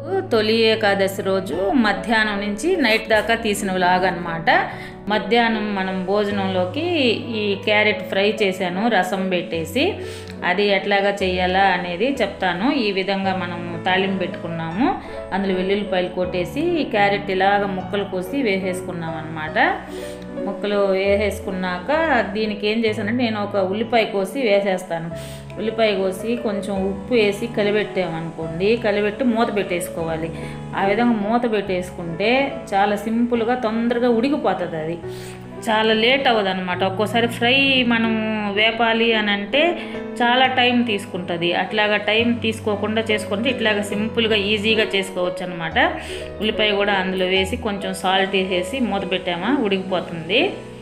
తొలి ఏకాదశి రోజు మధ్యాహ్నం నుంచి నైట్ దాకా తీసిన వ్లాగ్ అనమాట మధ్యాహ్నం మనం భోజనంలోకి ఈ క్యారెట్ ఫ్రై చేశాను రసం పెట్టేసి అది ఎట్లాగా చేయాలా అనేది చెప్తాను ఈ విధంగా మనం తాలింపు పెట్టుకున్నాము అందులో వెల్లుల్లిపాయలు కొట్టేసి ఈ క్యారెట్ ఇలాగ ముక్కలు కోసి వేసేసుకున్నాం అనమాట ముక్కలు వేసేసుకున్నాక దీనికి ఏం చేశానంటే నేను ఒక ఉల్లిపాయ కోసి వేసేస్తాను ఉల్లిపాయ కోసి కొంచెం ఉప్పు వేసి కలిపెట్టామనుకోండి కలిపెట్టి మూత పెట్టేసుకోవాలి ఆ విధంగా మూత పెట్టేసుకుంటే చాలా సింపుల్గా తొందరగా ఉడికిపోతుంది అది చాలా లేట్ అవ్వదు అనమాట ఒక్కోసారి ఫ్రై మనం వేపాలి అని అంటే చాలా టైం తీసుకుంటుంది అట్లాగా టైం తీసుకోకుండా చేసుకుంటే ఇట్లాగా సింపుల్గా ఈజీగా చేసుకోవచ్చు అనమాట ఉల్లిపాయ కూడా అందులో వేసి కొంచెం సాల్ట్ వేసేసి మూత పెట్టామా ఉడికిపోతుంది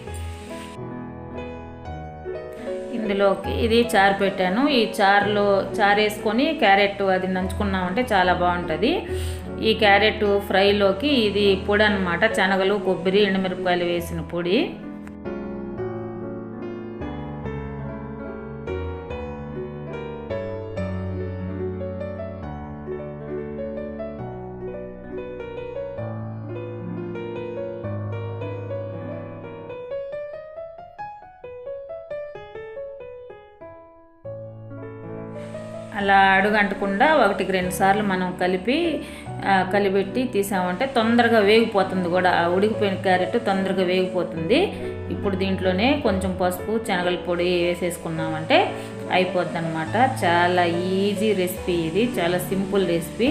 ఇందులోకి ఇది చారు పెట్టాను ఈ చారులో చారు వేసుకొని క్యారెట్ అది నంచుకున్నామంటే చాలా బాగుంటుంది ఈ క్యారెట్ ఫ్రైలోకి ఇది పొడి అనమాట శనగలు కొబ్బరి ఎండుమిరపకాయలు వేసిన పొడి అలా అడుగంటకుండా ఒకటికి రెండు సార్లు మనం కలిపి ఆ, కలిపెట్టి తీసామంటే తొందరగా వేగిపోతుంది కూడా ఆ ఉడికిపోయిన క్యారెట్ తొందరగా వేగిపోతుంది ఇప్పుడు దీంట్లోనే కొంచెం పసుపు శనగల పొడి వేసేసుకున్నామంటే అయిపోద్ది అనమాట చాలా ఈజీ రెసిపీ ఇది చాలా సింపుల్ రెసిపీ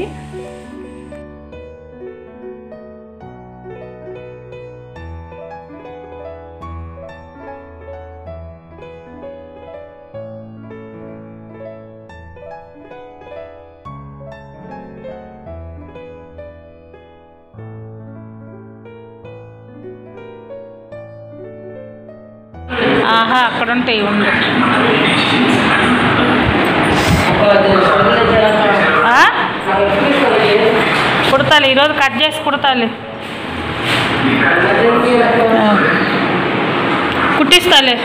ఆహా అక్కడ ఉంటాయి ఉండు ఆ? కుడతాలి ఈరోజు కట్ చేసి కుడతాలి ఆ. కుట్టిస్తాలే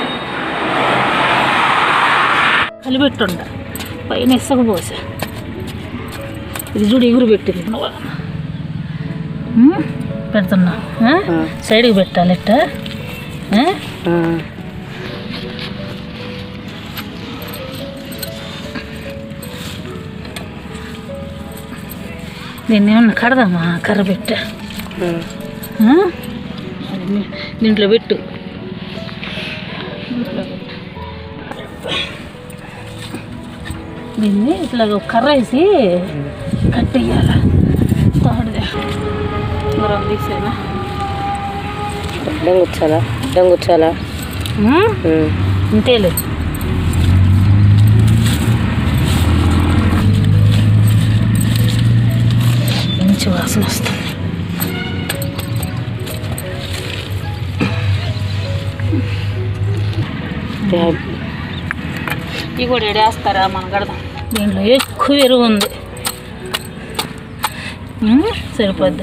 కలిపెట్టుండ పైన ఇసుక పోసా ఇది చూడు ఎగురు పెట్టింది ఉమ్, పెడుతున్నా ఆ? సైడ్కి పెట్టాలి ఇట్ట ఆ? దీన్ని ఏమన్నా కడదామా కర్ర పెట్ట ఆ? అది మీ- దీంట్లో పెట్టు దీన్ని ఇట్లా ఒక కర్ర వేసి కట్టేయాల తాడుదే దూరం తీసేనా అడ్డం కూర్చోాలా అడ్డం కూర్చోాలా ఉమ్, ఇంతేలే మంచి వాసన వస్తుంది ఇవి కూడా ఎడేస్తారా మన కడదాం దీంట్లో ఎక్కువ ఎరువు ఉంది ఉమ్, సరిపోద్ది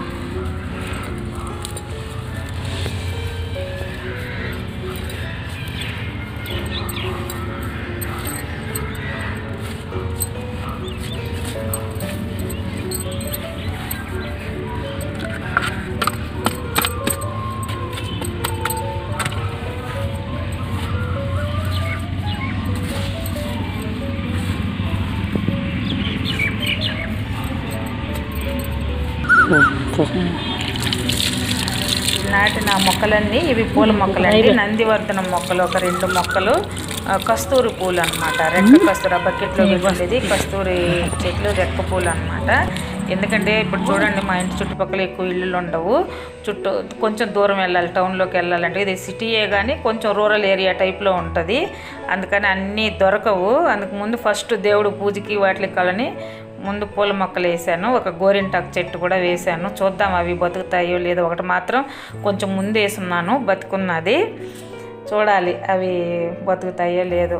నాటిన మొక్కలన్నీ ఇవి పూల మొక్కలండి నందివర్ధనం మొక్కలు ఒక రెండు మొక్కలు ఆ, కస్తూరి పూలు అనమాట రెక్క కస్తూరి ఆ బకెట్లో ఉండేది కస్తూరి చెట్లు రెక్క పూలు అనమాట ఎందుకంటే ఇప్పుడు చూడండి మా ఇంటి చుట్టుపక్కల ఎక్కువ ఇల్లులు ఉండవు చుట్టూ కొంచెం దూరం వెళ్ళాలి టౌన్లోకి వెళ్ళాలంటే ఇది సిటీయే కానీ కొంచెం రూరల్ ఏరియా టైప్లో ఉంటుంది అందుకని అన్నీ దొరకవు అందుకు ముందు ఫస్ట్ దేవుడు పూజకి వాటికి కలని ముందు పూల మొక్కలు వేసాను ఒక గోరింటాకు చెట్టు కూడా వేసాను చూద్దాం అవి బతుకుతాయో లేదో ఒకటి మాత్రం కొంచెం ముందు వేసున్నాను బతుకున్నది చూడాలి అవి బతుకుతాయో లేదో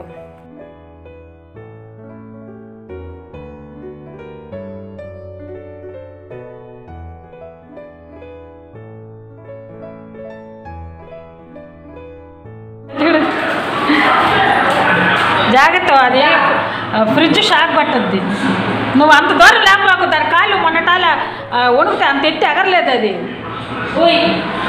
జాగ్రత్త అది ఫ్రిడ్జ్ షాక్ పట్టుద్ది నువ్వు అంత దూరం లేకపోకు దాని కాళ్ళు మొన్నటాలు ఉణికితే అంత ఎత్తి ఎగరలేదు అది ఓయ్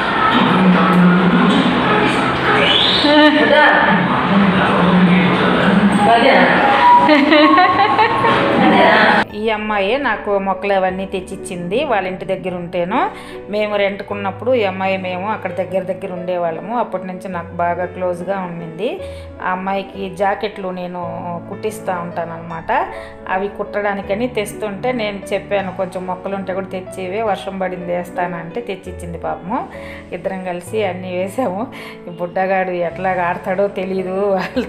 ఈ అమ్మాయి నాకు మొక్కలు అవన్నీ తెచ్చిచ్చింది వాళ్ళ ఇంటి దగ్గర ఉంటేను మేము రెంట్కున్నప్పుడు ఈ అమ్మాయి మేము అక్కడ దగ్గర దగ్గర ఉండేవాళ్ళము అప్పటి నుంచి నాకు బాగా క్లోజ్గా ఉండింది ఆ అమ్మాయికి జాకెట్లు నేను కుట్టిస్తూ ఉంటాను అనమాట అవి కుట్టడానికని తెస్తుంటే నేను చెప్పాను కొంచెం మొక్కలు ఉంటే కూడా తెచ్చివే వర్షం పడింది వేస్తానంటే తెచ్చిచ్చింది పాపము ఇద్దరం కలిసి అన్నీ వేసాము ఈ బుడ్డగాడు ఎట్లాగ ఆడతాడో తెలీదు వాళ్ళు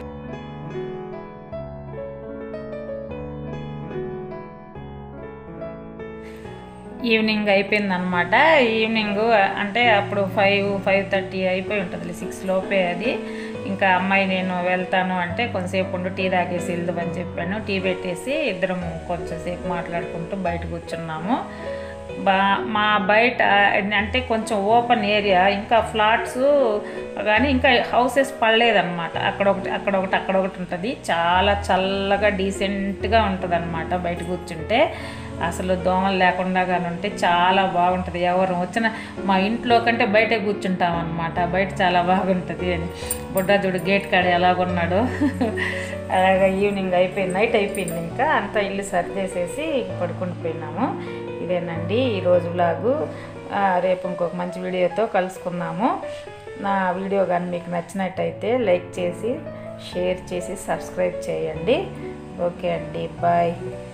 ఈవినింగ్ అయిపోయిందనమాట ఈవినింగ్ అంటే అప్పుడు ఫైవ్ ఫైవ్ థర్టీ అయిపోయి ఉంటుంది సిక్స్ లోపే అది ఇంకా అమ్మాయి నేను వెళ్తాను అంటే కొంతసేపు ఉండి టీ తాగేసి వెళ్దామని చెప్పాను టీ పెట్టేసి ఇద్దరం కొంచెంసేపు మాట్లాడుకుంటూ బయట కూర్చున్నాము బా మా బయట అంటే కొంచెం ఓపెన్ ఏరియా ఇంకా ఫ్లాట్స్ కానీ ఇంకా హౌసెస్ పడలేదన్నమాట అక్కడ ఒకటి అక్కడ ఒకటి అక్కడ ఒకటి ఉంటుంది చాలా చల్లగా డీసెంట్గా ఉంటుంది అనమాట బయట కూర్చుంటే అసలు దోమలు లేకుండా కానీ ఉంటే చాలా బాగుంటుంది ఎవరు వచ్చిన మా ఇంట్లో కంటే బయటే కూర్చుంటాం అనమాట బయట చాలా బాగుంటుంది అని బుడ్డాజుడు గేట్ కాడ ఎలాగున్నాడు అలాగా ఈవినింగ్ అయిపోయింది నైట్ అయిపోయింది ఇంకా అంతా ఇల్లు సర్దేసేసి పడుకుని పోయినాము ఇదేనండి ఈరోజు వ్లాగు ఆ, రేపు ఇంకొక మంచి వీడియోతో కలుసుకుందాము నా వీడియో కానీ మీకు నచ్చినట్టయితే లైక్ చేసి షేర్ చేసి సబ్స్క్రైబ్ చేయండి ఓకే అండి బాయ్